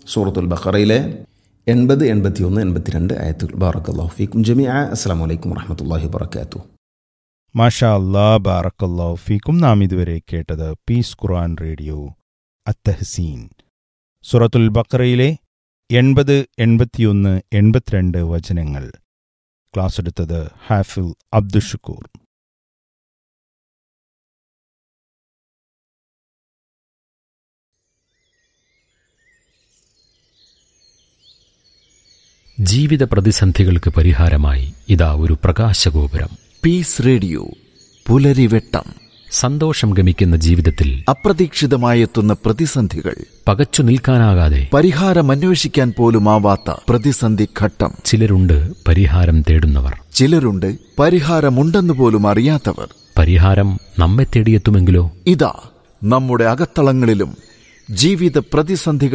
സൂറത്തുൽ ബഖറയിലെ എൺപത് എൺപത്തിയൊന്ന് എൺപത്തിരണ്ട് ആയത്തുൽ ബാറക്കല്ലാഹു ഫീക്കും ജമിഅ അസ്സലാമു അലൈക്കും വറഹ്മത്തുള്ളാഹി വബറകാതുഹു മാഷാ അല്ലാ ബാറക്കല്ലാ ഫീക്കും നാം ഇതുവരെ കേട്ടത് പീസ് ഖുർആൻ റേഡിയോ അത്തഹസീൻ സുറത്തുൽ ബക്കറയിലെ എൺപത് എൺപത്തിയൊന്ന് എൺപത്തിരണ്ട് വചനങ്ങൾ ക്ലാസ് എടുത്തത് ഹാഫിൽ അബ്ദുഷക്കൂർ ജീവിത പ്രതിസന്ധികൾക്ക് പരിഹാരമായി ഇതാ ഒരു പ്രകാശഗോപുരം പീസ് റേഡിയോ പുലരിവെട്ടം സന്തോഷം ഗമിക്കുന്ന ജീവിതത്തിൽ അപ്രതീക്ഷിതമായെത്തുന്ന പ്രതിസന്ധികൾ പകച്ചു നിൽക്കാനാകാതെ പരിഹാരം അന്വേഷിക്കാൻ പോലുമാവാത്ത പ്രതിസന്ധി ഘട്ടം ചിലരുണ്ട് പരിഹാരം തേടുന്നവർ ചിലരുണ്ട് പരിഹാരമുണ്ടെന്ന് പോലും അറിയാത്തവർ പരിഹാരം നമ്മെ തേടിയെത്തുമെങ്കിലോ ഇതാ നമ്മുടെ അകത്തളങ്ങളിലും ജീവിത പ്രതിസന്ധികൾ